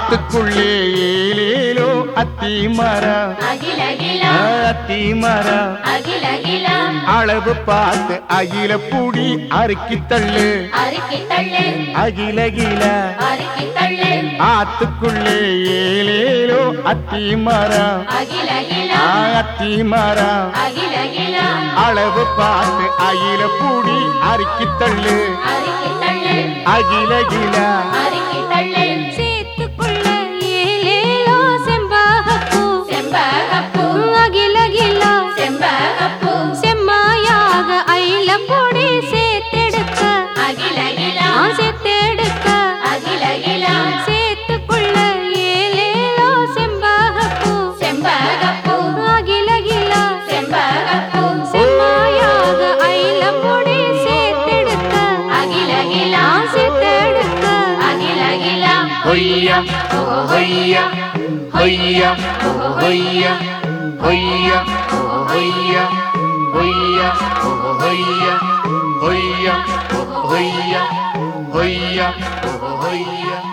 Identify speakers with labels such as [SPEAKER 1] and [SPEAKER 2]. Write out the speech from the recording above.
[SPEAKER 1] ஆத்துக்குள்ளே ஏலேலோ அத்தி மரம்
[SPEAKER 2] அகிலகில
[SPEAKER 1] அத்தி மரம்
[SPEAKER 2] அகிலகில
[SPEAKER 1] அளவு பார்த்து அகில பூடி அறுக்கி தள்ளு
[SPEAKER 2] அறுக்கி தள்ளு
[SPEAKER 1] அகிலகில
[SPEAKER 2] அறுக்கி தள்ளு
[SPEAKER 1] ஆத்துக்குள்ளே ஏலேலோ அத்தி மரம்
[SPEAKER 2] அகிலகில
[SPEAKER 1] அத்தி மரம்
[SPEAKER 2] அகிலகில
[SPEAKER 1] அளவு பார்த்து அகில பூடி அறுக்கி தள்ளு
[SPEAKER 2] அறுக்கி தள்ளு
[SPEAKER 1] அகிலகில
[SPEAKER 2] அறுக்கி தள்ளு
[SPEAKER 3] சேத்துக்குள்ள ஏலேலோ செம்பாகப்பூ
[SPEAKER 2] செம்பகப்பூ
[SPEAKER 3] அகிலகிலா
[SPEAKER 2] செம்பகப்பூ
[SPEAKER 3] செம்மாயாக ஐல பொடி சேர்த்தெடுக்க
[SPEAKER 2] அகிலகில
[SPEAKER 3] ஆ சேர்த்தெடுக்க
[SPEAKER 2] அகிலகில
[SPEAKER 3] சேத்துக்குள்ள ஏலேலோ செம்பாகப்பூ
[SPEAKER 2] செம்பகப்பூ
[SPEAKER 3] அகிலகிலா
[SPEAKER 2] செம்பகப்பூ
[SPEAKER 3] செம்மாயாக ஐல பொடி சேர்த்தெடுக்க
[SPEAKER 2] அகிலகில
[SPEAKER 3] ஆ சேர்த்தெடுக்க
[SPEAKER 2] அகிலகில
[SPEAKER 1] ஹொய்யா ஹொய்யா ஹொய்யா ஹொய்யா ஹொய்யா ஹொய்யா ஹொய்யா ஹொய்யா ஹொய்யா ஹொய்யா ஹொய்யா ஹொய்யா